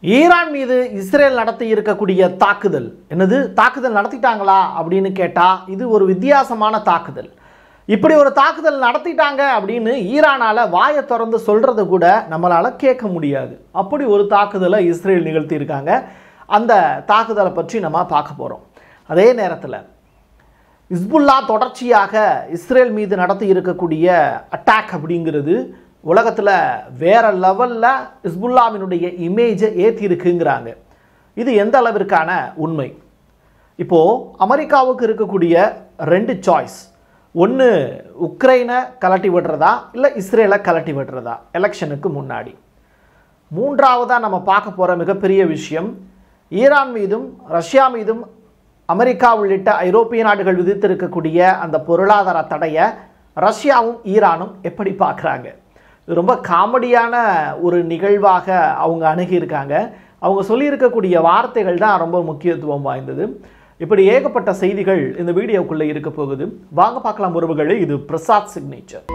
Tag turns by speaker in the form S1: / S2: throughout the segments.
S1: Iran மீது Israel நடத்தி இருக்கக்கூடிய தாக்குதல் என்னது தாக்குதல் நடத்திட்டாங்களா அப்படின்னு கேட்டால் இது ஒரு வித்தியாசமான தாக்குதல் இப்படி ஒரு தாக்குதல் நடத்திட்டாங்க அப்படின்னு ஈரானால் வாயை திறந்து சொல்கிறத கூட நம்மளால் கேட்க முடியாது அப்படி ஒரு தாக்குதலை இஸ்ரேல் நிகழ்த்தியிருக்காங்க அந்த தாக்குதலை பற்றி நம்ம பார்க்க போகிறோம் அதே நேரத்தில் இஸ்புல்லா தொடர்ச்சியாக இஸ்ரேல் மீது நடத்தி இருக்கக்கூடிய அட்டாக் அப்படிங்கிறது உலகத்தில் வேற லெவலில் இஸ்புல்லாவினுடைய இமேஜை ஏற்றிருக்குங்கிறாங்க இது எந்த அளவிற்கான உண்மை இப்போது அமெரிக்காவுக்கு இருக்கக்கூடிய ரெண்டு சாய்ஸ் ஒன்று உக்ரைனை கலட்டி விடுறதா இல்லை இஸ்ரேலை கலட்டி விடுறதா எலெக்ஷனுக்கு முன்னாடி மூன்றாவதாக நம்ம பார்க்க போகிற மிகப்பெரிய விஷயம் ஈரான் மீதும் ரஷ்யா மீதும் அமெரிக்கா உள்ளிட்ட ஐரோப்பிய நாடுகள் விதித்திருக்கக்கூடிய அந்த பொருளாதார தடையை ரஷ்யாவும் ஈரானும் எப்படி பார்க்குறாங்க இது ரொம்ப காமெடியான ஒரு நிகழ்வாக அவங்க அணுகியிருக்காங்க அவங்க சொல்லியிருக்கக்கூடிய வார்த்தைகள் தான் ரொம்ப முக்கியத்துவம் வாய்ந்தது இப்படி ஏகப்பட்ட செய்திகள் இந்த வீடியோக்குள்ளே இருக்க போகுது வாங்க பார்க்கலாம் உறவுகளே இது பிரசாத் சிக்னேச்சர்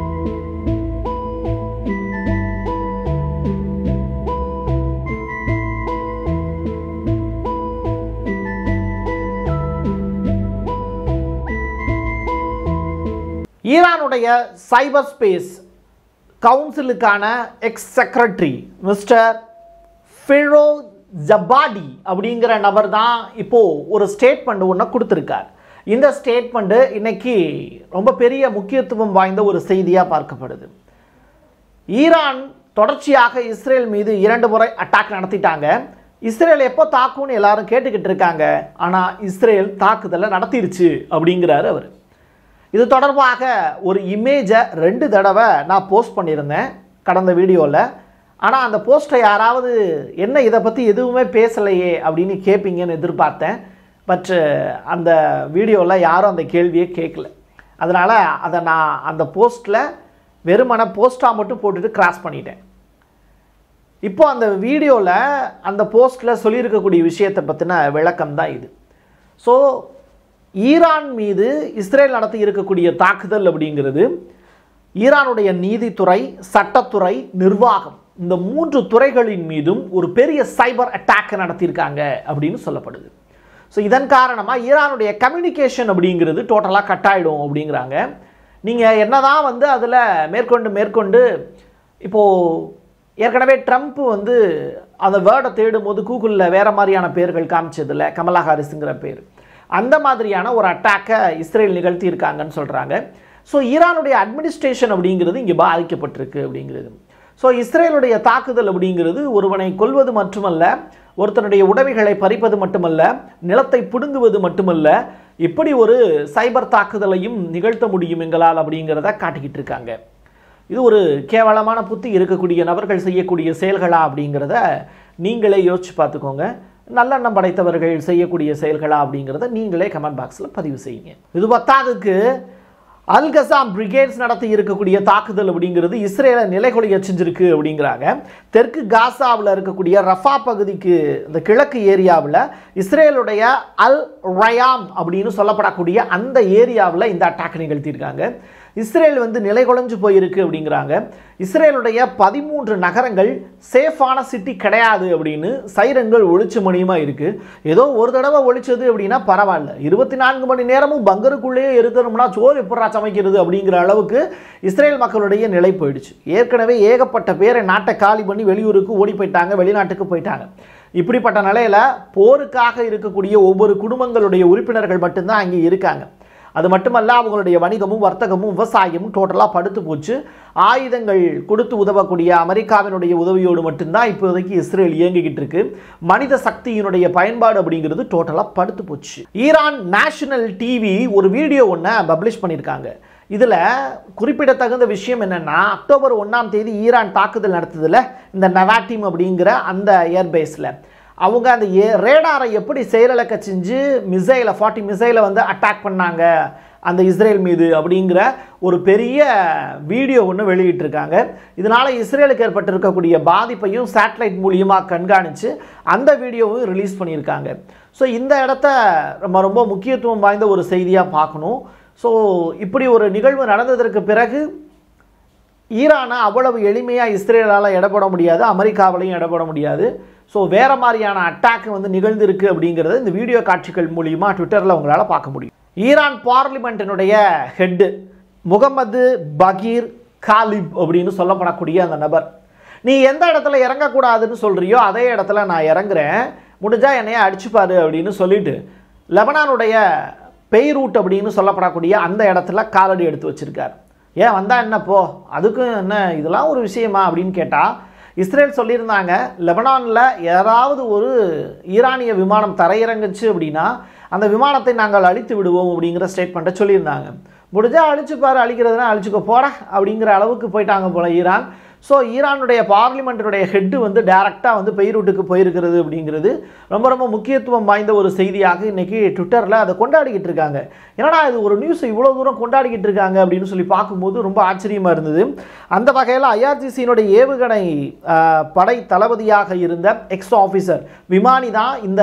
S1: ஈரானுடைய சைபர் ஸ்பேஸ் கவுன்சிலுக்கான ex secretary mister Firouzabadi அப்படிங்கிற நபர் தான் இப்போது ஒரு ஸ்டேட்மெண்ட் ஒன்று கொடுத்துருக்கார் இந்த ஸ்டேட்மெண்ட்டு இன்னைக்கு ரொம்ப பெரிய முக்கியத்துவம் வாய்ந்த ஒரு செய்தியாக பார்க்கப்படுது ஈரான் தொடர்ச்சியாக இஸ்ரேல் மீது இரண்டு முறை அட்டாக் நடத்திட்டாங்க இஸ்ரேல் எப்போ தாக்கும்னு எல்லாரும் கேட்டுக்கிட்டு இருக்காங்க ஆனால் இஸ்ரேல் தாக்குதலை நடத்திருச்சு அப்படிங்கிறாரு அவர் இது தொடர்பாக ஒரு இமேஜை ரெண்டு தடவை நான் போஸ்ட் பண்ணியிருந்தேன் கடந்த வீடியோவில் ஆனால் அந்த போஸ்ட்டை யாராவது என்ன இதை பற்றி எதுவுமே பேசலையே அப்படின்னு கேட்பீங்கன்னு எதிர்பார்த்தேன் பட் அந்த வீடியோவில் யாரும் அந்த கேள்வியே கேட்கல அதனால் அதை நான் அந்த போஸ்ட்டில் வெறுமன போஸ்ட்டாக மட்டும் போட்டுட்டு கிராஸ் பண்ணிட்டேன் இப்போ அந்த வீடியோவில் அந்த போஸ்ட்டில் சொல்லியிருக்கக்கூடிய விஷயத்தை பற்றின விளக்கம் தான் இது ஸோ ஈரான் மீது இஸ்ரேல் நடத்தி இருக்கக்கூடிய தாக்குதல் அப்படிங்கிறது ஈரானுடைய நீதித்துறை சட்டத்துறை நிர்வாகம் இந்த மூன்று துறைகளின் மீதும் ஒரு பெரிய சைபர் அட்டாக் நடத்தியிருக்காங்க அப்படின்னு சொல்லப்படுது ஸோ இதன் காரணமாக ஈரானுடைய கம்யூனிகேஷன் அப்படிங்கிறது டோட்டலாக கட் ஆகிடும் அப்படிங்கிறாங்க நீங்கள் என்னதான் வந்து அதில் மேற்கொண்டு மேற்கொண்டு இப்போது ஏற்கனவே ட்ரம்ப் வந்து அந்த வேர்டை தேடும் போது கூகுளில் வேறு மாதிரியான பேர்கள் காமிச்சதில்ல கமலா ஹாரிஸுங்கிற பேர் அந்த மாதிரியான ஒரு அட்டாக்கை இஸ்ரேல் நிகழ்த்தி இருக்காங்கன்னு சொல்கிறாங்க ஸோ ஈரானுடைய அட்மினிஸ்ட்ரேஷன் அப்படிங்கிறது இங்கே பாதிக்கப்பட்டிருக்கு அப்படிங்கிறது ஸோ இஸ்ரேலுடைய தாக்குதல் அப்படிங்கிறது ஒருவனை கொல்வது மட்டுமல்ல ஒருத்தனுடைய உடமைகளை பறிப்பது மட்டுமல்ல நிலத்தை பிடுங்குவது மட்டுமல்ல இப்படி ஒரு சைபர் தாக்குதலையும் நிகழ்த்த முடியும் எங்களால் அப்படிங்கிறத காட்டிக்கிட்டு இருக்காங்க இது ஒரு கேவலமான புத்தி இருக்கக்கூடிய நபர்கள் செய்யக்கூடிய செயல்களா அப்படிங்கிறத நீங்களே யோசிச்சு பார்த்துக்கோங்க நல்லெண்ணம் படைத்தவர்கள் செய்யக்கூடிய செயல்களா அப்படிங்கிறத நீங்களே கமெண்ட் பாக்ஸில் பதிவு செய்யுங்க இது பத்தாதுக்கு அல் கசாம் பிரிகேட்ஸ் நடத்தி இருக்கக்கூடிய தாக்குதல் அப்படிங்கிறது இஸ்ரேலை நிலைகொலைய செஞ்சிருக்கு அப்படிங்கிறாங்க தெற்கு காசாவில் இருக்கக்கூடிய ரஃபா பகுதிக்கு இந்த கிழக்கு ஏரியாவில் இஸ்ரேலுடைய அல் ரயாம் அப்படின்னு சொல்லப்படக்கூடிய அந்த ஏரியாவில் இந்த அட்டாக் நிகழ்த்தியிருக்காங்க இஸ்ரேல் வந்து நிலைகுலைஞ்சு போயிருக்கு அப்படிங்கிறாங்க இஸ்ரேலுடைய பதிமூன்று நகரங்கள் சேஃபான சிட்டி கிடையாது அப்படின்னு சைரன்கள் ஒளிச்சு மணியமாக இருக்குது ஏதோ ஒரு தடவை ஒழிச்சது அப்படின்னா பரவாயில்ல இருபத்தி நான்கு மணி நேரமும் பங்கருக்குள்ளேயே இருக்கணும்னா சோறு எப்படா சமைக்கிறது அப்படிங்கிற அளவுக்கு இஸ்ரேல் மக்களுடைய நிலை போயிடுச்சு ஏற்கனவே ஏகப்பட்ட பேரை நாட்டை காலி பண்ணி வெளியூருக்கு ஓடி போயிட்டாங்க வெளிநாட்டுக்கு போயிட்டாங்க இப்படிப்பட்ட நிலையில் போருக்காக இருக்கக்கூடிய ஒவ்வொரு குடும்பங்களுடைய உறுப்பினர்கள் மட்டும்தான் அங்கே இருக்காங்க அது மட்டுமல்ல அவங்களுடைய வணிகமும் வர்த்தகமும் விவசாயமும் டோட்டலாக படுத்து போச்சு ஆயுதங்கள் கொடுத்து உதவக்கூடிய அமெரிக்காவினுடைய உதவியோடு மட்டும்தான் இப்போதைக்கு இஸ்ரேல் இயங்கிக்கிட்டு இருக்கு மனித சக்தியினுடைய பயன்பாடு அப்படிங்கிறது டோட்டலாக படுத்து போச்சு ஈரான் நேஷனல் டிவி ஒரு வீடியோ ஒன்றை பப்ளிஷ் பண்ணியிருக்காங்க இதில் குறிப்பிடத்தகுந்த விஷயம் என்னென்னா அக்டோபர் ஒன்றாம் தேதி ஈரான் தாக்குதல் நடத்துதில்ல இந்த நவாட்டிம் அப்படிங்கிற அந்த ஏர்பேஸில் அவங்க அந்த ஏ ரேடாரை எப்படி செயலிழக்க செஞ்சு மிசைலை ஃபார்ட்டி மிசைலை வந்து அட்டாக் பண்ணாங்க அந்த இஸ்ரேல் மீது அப்படிங்கிற ஒரு பெரிய வீடியோ ஒன்று வெளியிட்டிருக்காங்க இதனால் இஸ்ரேலுக்கு ஏற்பட்டிருக்கக்கூடிய பாதிப்பையும் சேட்டலைட் மூலியமாக கண்காணித்து அந்த வீடியோவும் ரிலீஸ் பண்ணியிருக்காங்க ஸோ இந்த இடத்த நம்ம ரொம்ப முக்கியத்துவம் வாய்ந்த ஒரு செய்தியாக பார்க்கணும் ஸோ இப்படி ஒரு நிகழ்வு நடந்ததற்கு பிறகு ஈரானை அவ்வளவு எளிமையாக இஸ்ரேலால் இடப்பட முடியாது அமெரிக்காவிலையும் இடப்பட முடியாது ஸோ வேறு மாதிரியான அட்டாக் வந்து நிகழ்ந்திருக்கு அப்படிங்கிறத இந்த வீடியோ காட்சிகள் மூலியமா ட்விட்டரில் உங்களால் பார்க்க முடியும் ஈரான் பார்லிமெண்ட்டினுடைய ஹெட்டு முகமது பகீர் காலிப் அப்படின்னு சொல்லப்படக்கூடிய அந்த நபர் நீ எந்த இடத்துல இறங்கக்கூடாதுன்னு சொல்கிறியோ அதே இடத்துல நான் இறங்குறேன் முடிஞ்சால் என்னைய அடிச்சுப்பாரு அப்படின்னு சொல்லிட்டு லெபனானுடைய பெய்ரூட் அப்படின்னு சொல்லப்படக்கூடிய அந்த இடத்துல காலடி எடுத்து வச்சிருக்கார் ஏன் வந்தா என்ன போ அதுக்கும் என்ன இதெல்லாம் ஒரு விஷயமா அப்படின்னு கேட்டால் இஸ்ரேல் சொல்லியிருந்தாங்க லெபனானில் யாராவது ஒரு ஈரானிய விமானம் தரையிறங்குச்சு அப்படின்னா அந்த விமானத்தை நாங்கள் அழித்து விடுவோம் அப்படிங்கிற ஸ்டேட்மெண்ட்டை சொல்லியிருந்தாங்க முடிஞ்சால் அழிச்சு பாரு அழிக்கிறதுனா அழிச்சுக்கோ போட அப்படிங்கிற அளவுக்கு போயிட்டாங்க போல ஈரான் ஸோ ஈரானுடைய பார்லிமெண்ட்டினுடைய ஹெட்டு வந்து டைரெக்டாக வந்து பெய்ரூட்டுக்கு போயிருக்கிறது அப்படிங்கிறது ரொம்ப ரொம்ப முக்கியத்துவம் வாய்ந்த ஒரு செய்தியாக இன்னைக்கு ட்விட்டரில் அதை கொண்டாடிக்கிட்டு இருக்காங்க என்னடா இது ஒரு நியூஸ் இவ்வளோ தூரம் கொண்டாடிக்கிட்டு இருக்காங்க அப்படின்னு சொல்லி பார்க்கும்போது ரொம்ப ஆச்சரியமாக இருந்தது அந்த வகையில் ஐஆர்ஜிசியினுடைய ஏவுகணை ஆஹ், படை தளபதியாக இருந்த எக்ஸ் ஆஃபீஸர் விமானி தான் இந்த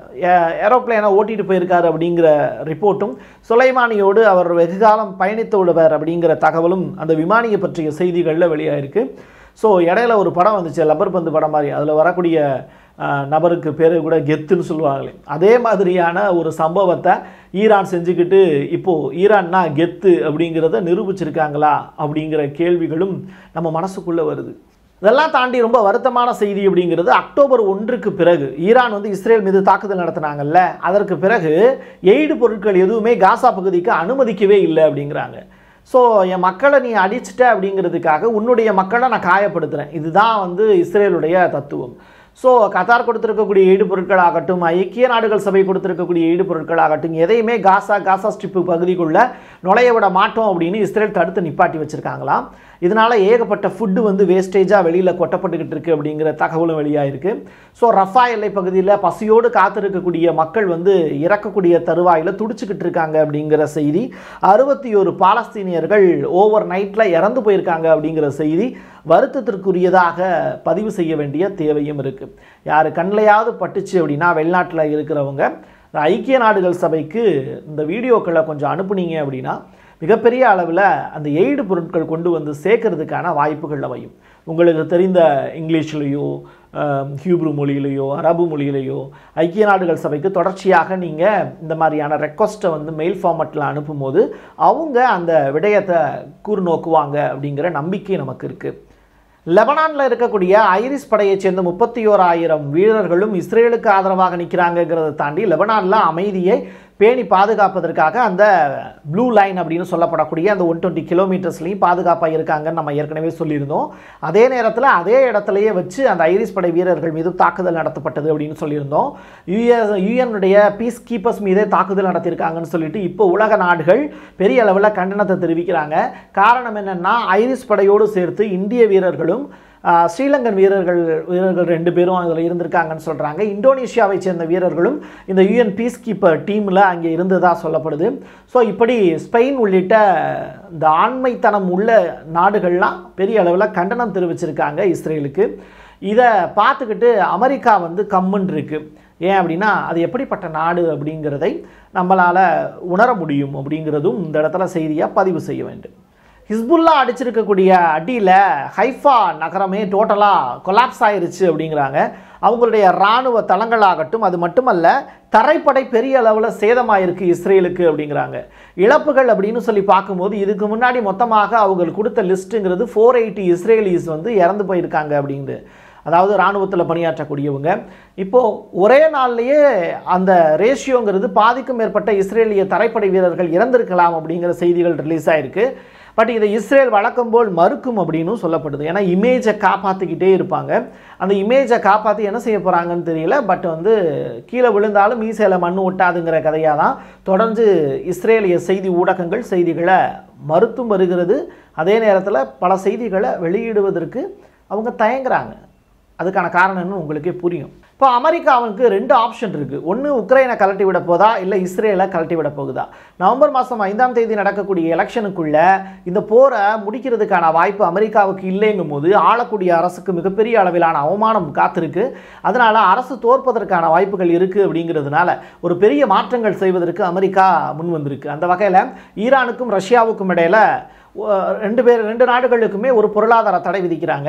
S1: ஏரோப்ளேனை ஓட்டிட்டு போயிருக்காரு அப்படிங்கிற ரிப்போர்ட்டும் சுலைமானியோடு அவர் வெகுகாலம் பயணித்து விடுவார் அப்படிங்கிற தகவலும் அந்த விமானியை பற்றிய செய்திகளில் வெளியாயிருக்கு ஸோ இடையில ஒரு படம் வந்துச்சு லப்பர் பந்து படம் மாதிரி அதில் வரக்கூடிய ஆஹ், நபருக்கு பேர் கூட கெத்துன்னு சொல்லுவாங்களே அதே மாதிரியான ஒரு சம்பவத்தை ஈரான் செஞ்சுக்கிட்டு இப்போது ஈரான்னா கெத்து அப்படிங்கிறத நிரூபிச்சிருக்காங்களா அப்படிங்கிற கேள்விகளும் நம்ம மனசுக்குள்ளே வருது இதெல்லாம் தாண்டி ரொம்ப வருத்தமான செய்தி அப்படிங்கிறது அக்டோபர் ஒன்றுக்கு பிறகு ஈரான் வந்து இஸ்ரேல் மீது தாக்குதல் நடத்தினாங்கல்ல அதற்கு பிறகு எய்டு பொருட்கள் எதுவுமே காசா பகுதிக்கு அனுமதிக்கவே இல்லை அப்படிங்கிறாங்க ஸோ என் மக்களை நீ அடிச்சிட்ட அப்படிங்கிறதுக்காக உன்னுடைய மக்களை நான் காயப்படுத்துகிறேன் இதுதான் வந்து இஸ்ரேலுடைய தத்துவம் ஸோ கத்தார் கொடுத்திருக்கக்கூடிய ஈடு பொருட்களாகட்டும் ஐக்கிய நாடுகள் சபை கொடுத்திருக்கக்கூடிய ஈடு பொருட்களாகட்டும் எதையுமே காசா காசா ஸ்ட்ரிப்பு பகுதிக்குள்ள நுழைய விட மாட்டோம் அப்படின்னு இஸ்ரேல் தடுத்து நிப்பாட்டி வச்சிருக்காங்களாம் இதனால ஏகப்பட்ட ஃபுட்டு வந்து வேஸ்டேஜாக வெளியில் கொட்டப்பட்டுக்கிட்டு இருக்கு அப்படிங்கிற தகவலும் வெளியாயிருக்கு ஸோ ரஃபா எல்லை பகுதியில் பசியோடு காத்திருக்கக்கூடிய மக்கள் வந்து இறக்கக்கூடிய தருவாயில் துடிச்சுக்கிட்டு இருக்காங்க அப்படிங்கிற செய்தி அறுபத்தி ஒரு பாலஸ்தீனியர்கள் ஓவர் நைட்டில் இறந்து போயிருக்காங்க அப்படிங்கிற செய்தி வருத்தத்திற்குரியதாக பதிவு செய்ய வேண்டிய தேவையும் இருக்குது யார் கண்ணிலையாவது பட்டுச்சு அப்படின்னா வெளிநாட்டில் இருக்கிறவங்க இந்த ஐக்கிய நாடுகள் சபைக்கு இந்த வீடியோக்களை கொஞ்சம் அனுப்புனீங்க அப்படின்னா மிகப்பெரிய அளவில் அந்த எய்டு பொருட்கள் கொண்டு வந்து சேர்க்கறதுக்கான வாய்ப்புகள் அமையும் உங்களுக்கு தெரிந்த இங்கிலீஷ்லேயோ ஹியூப்ரு மொழியிலையோ அரபு மொழியிலையோ ஐக்கிய நாடுகள் சபைக்கு தொடர்ச்சியாக நீங்கள் இந்த மாதிரியான ரெக்வஸ்ட்டை வந்து மெயில் ஃபார்மட்டில் அனுப்பும்போது அவங்க அந்த விடயத்தை கூறு நோக்குவாங்க அப்படிங்கிற நம்பிக்கை நமக்கு இருக்குது லெபனானில் இருக்கக்கூடிய ஐரிஸ் படையைச் சேர்ந்த முப்பத்தி ஓராயிரம் வீரர்களும் இஸ்ரேலுக்கு ஆதரவாக நிற்கிறாங்கங்கிறத தாண்டி லெபனானில் அமைதியை பேணி பாதுகாப்பதற்காக அந்த ப்ளூ லைன் அப்படின்னு சொல்லப்படக்கூடிய அந்த ஒன் டுவெண்ட்டி கிலோமீட்டர்ஸ்லையும் பாதுகாப்பாக இருக்காங்கன்னு நம்ம ஏற்கனவே சொல்லியிருந்தோம் அதே நேரத்தில் அதே இடத்துலையே வச்சு அந்த ஐரிஸ் படை வீரர்கள் மீது தாக்குதல் நடத்தப்பட்டது அப்படின்னு சொல்லியிருந்தோம் யுஎஸ் யுஎனுடைய பீஸ் கீப்பர்ஸ் மீதே தாக்குதல் நடத்தியிருக்காங்கன்னு சொல்லிட்டு இப்போ உலக நாடுகள் பெரிய அளவில் கண்டனத்தை தெரிவிக்கிறாங்க காரணம் என்னென்னா ஐரிஸ் படையோடு சேர்த்து இந்திய வீரர்களும் ஆஹ், ஸ்ரீலங்கன் வீரர்கள் வீரர்கள் ரெண்டு பேரும் அதில் இருந்திருக்காங்கன்னு சொல்கிறாங்க இந்தோனேஷியாவை சேர்ந்த வீரர்களும் இந்த யுஎன் பீஸ் கீப்பர் டீமில் அங்கே இருந்ததா சொல்லப்படுது ஸோ இப்படி ஸ்பெயின் உள்ளிட்ட இந்த ஆண்மைத்தனம் உள்ள நாடுகள்லாம் பெரிய அளவில் கண்டனம் தெரிவிச்சிருக்காங்க இஸ்ரேலுக்கு இதை பார்த்துக்கிட்டு அமெரிக்கா வந்து கம்முன்னு இருக்கு ஏன் அப்படின்னா அது எப்படிப்பட்ட நாடு அப்படிங்கிறதை நம்மளால் உணர முடியும் அப்படிங்கிறதும் இந்த இடத்துல செய்தியாக பதிவு செய்ய வேண்டும் ஹிஸ்புல்லா அடிச்சிருக்கக்கூடிய அடியில் ஹைஃபா நகரமே டோட்டலாக கொலாப்ஸ் ஆயிருச்சு அப்படிங்கிறாங்க அவங்களுடைய இராணுவ தளங்களாகட்டும் அது மட்டுமல்ல தரைப்படை பெரிய அளவில் சேதமாயிருக்கு இஸ்ரேலுக்கு அப்படிங்கிறாங்க இழப்புகள் அப்படின்னு சொல்லி பார்க்கும்போது இதுக்கு முன்னாடி மொத்தமாக அவங்க கொடுத்த லிஸ்ட்டுங்கிறது ஃபோர் எயிட்டி இஸ்ரேலிஸ் வந்து இறந்து போயிருக்காங்க அப்படிங்குது அதாவது இராணுவத்தில் பணியாற்றக்கூடியவங்க இப்போது ஒரே நாள்லயே அந்த ரேஷியோங்கிறது பாதிக்கும் மேற்பட்ட இஸ்ரேலிய தரைப்படை வீரர்கள் இறந்திருக்கலாம் அப்படிங்கிற செய்திகள் ரிலீஸ் ஆயிருக்கு பட் இதை இஸ்ரேல் வழக்கம் போல் மறுக்கும் அப்படின்னும் சொல்லப்படுது ஏன்னா இமேஜை காப்பாற்றிக்கிட்டே இருப்பாங்க அந்த இமேஜை காப்பாற்றி என்ன செய்ய போகிறாங்கன்னு தெரியல பட் வந்து கீழே விழுந்தாலும் மீசையில் மண் ஒட்டாதுங்கிற கதையாக தான் தொடர்ந்து இஸ்ரேலிய செய்தி ஊடகங்கள் செய்திகளை மறுத்தும் வருகிறது அதே நேரத்தில் பல செய்திகளை வெளியிடுவதற்கு அவங்க தயங்குறாங்க அதுக்கான காரணம் என்னன்னு உங்களுக்கே புரியும் இப்போ அமெரிக்காவுக்கு ரெண்டு ஆப்ஷன் இருக்குது ஒன்று உக்ரைனை கலட்டி விட போதா இல்லை இஸ்ரேலை கலட்டி விட போகுதா நவம்பர் மாதம் ஐந்தாம் தேதி நடக்கக்கூடிய எலெக்ஷனுக்குள்ள இந்த போரை முடிக்கிறதுக்கான வாய்ப்பு அமெரிக்காவுக்கு இல்லைங்கும் போது ஆளக்கூடிய அரசுக்கு மிகப்பெரிய அளவிலான அவமானம் காத்திருக்கு அதனால அரசு தோற்பதற்கான வாய்ப்புகள் இருக்குது அப்படிங்கிறதுனால ஒரு பெரிய மாற்றங்கள் செய்வதற்கு அமெரிக்கா முன் வந்திருக்கு அந்த வகையில் ஈரானுக்கும் ரஷ்யாவுக்கும் இடையில ஒ- ரெண்டு பேர் ரெண்டு நாடுகளுக்குமே ஒரு பொருளாதார தடை விதிக்கிறாங்க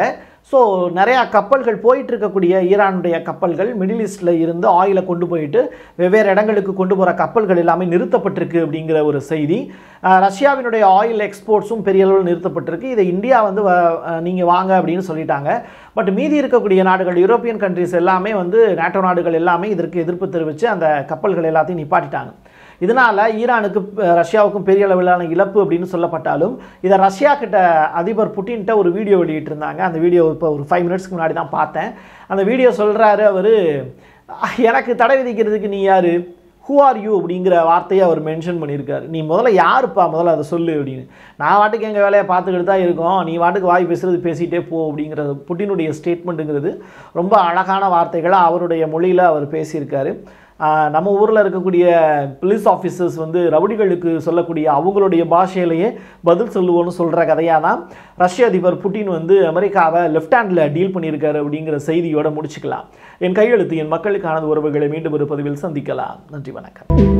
S1: ஸோ நிறையா கப்பல்கள் போயிட்டு இருக்கக்கூடிய ஈரானுடைய கப்பல்கள் மிடில் ஈஸ்டில் இருந்து ஆயிலை கொண்டு போயிட்டு வெவ்வேறு இடங்களுக்கு கொண்டு போகிற கப்பல்கள் எல்லாமே நிறுத்தப்பட்டிருக்கு அப்படிங்கிற ஒரு செய்தி அஹ், ரஷ்யாவினுடைய ஆயில் எக்ஸ்போர்ட்ஸும் பெரிய அளவில் நிறுத்தப்பட்டிருக்கு இதை இந்தியா வந்து நீங்கள் வாங்க அப்படின்னு சொல்லிட்டாங்க பட் மீதி இருக்கக்கூடிய நாடுகள் யூரோப்பியன் கண்ட்ரிஸ் எல்லாமே வந்து நாட்டோ நாடுகள் எல்லாமே இதற்கு எதிர்ப்பு தெரிவித்து அந்த கப்பல்கள் எல்லாத்தையும் நிப்பாட்டிட்டாங்க இதனால் ஈரானுக்கு அஹ், ரஷ்யாவுக்கும் பெரிய அளவிலான இழப்பு அப்படின்னு சொல்லப்பட்டாலும் இதை ரஷ்யா கிட்ட அதிபர் புட்டின்ட்ட ஒரு வீடியோ வெளியிட்டிருந்தாங்க அந்த வீடியோ இப்போ ஒரு ஃபைவ் மினிட்ஸ்க்கு முன்னாடி தான் பார்த்தேன் அந்த வீடியோ சொல்கிறாரு அவர் எனக்கு தடை விதிக்கிறதுக்கு நீ யார் ஹூ ஆர் யூ அப்படிங்கிற வார்த்தையை அவர் மென்ஷன் பண்ணியிருக்காரு நீ முதல்ல யாருப்பா முதல்ல அதை சொல்லு அப்படின்னு நான் வாட்டுக்கு எங்கள் வேலையை பார்த்துக்கிட்டு தான் இருக்கோம் நீ வாட்டுக்கு வாய் பேசுறது பேசிகிட்டே போ அப்படிங்கிறது புட்டினுடைய ஸ்டேட்மெண்ட்டுங்கிறது ரொம்ப அழகான வார்த்தைகளை அவருடைய மொழியில் அவர் பேசியிருக்காரு ஆஹ் நம்ம ஊரில் இருக்கக்கூடிய police ஆஃபீஸர்ஸ் வந்து ரவுடிகளுக்கு சொல்லக்கூடிய அவங்களுடைய பாஷையிலேயே பதில் சொல்லுவோன்னு சொல்கிற கதையாக தான் ரஷ்ய அதிபர் புட்டின் வந்து அமெரிக்காவை லெஃப்ட் ஹேண்டில் டீல் பண்ணியிருக்காரு அப்படிங்கிற செய்தியோட முடிச்சுக்கலாம் என் கையெழுத்து என் மக்களுக்கானது உறவுகளை மீண்டும் ஒரு பதிவில் சந்திக்கலாம் நன்றி வணக்கம்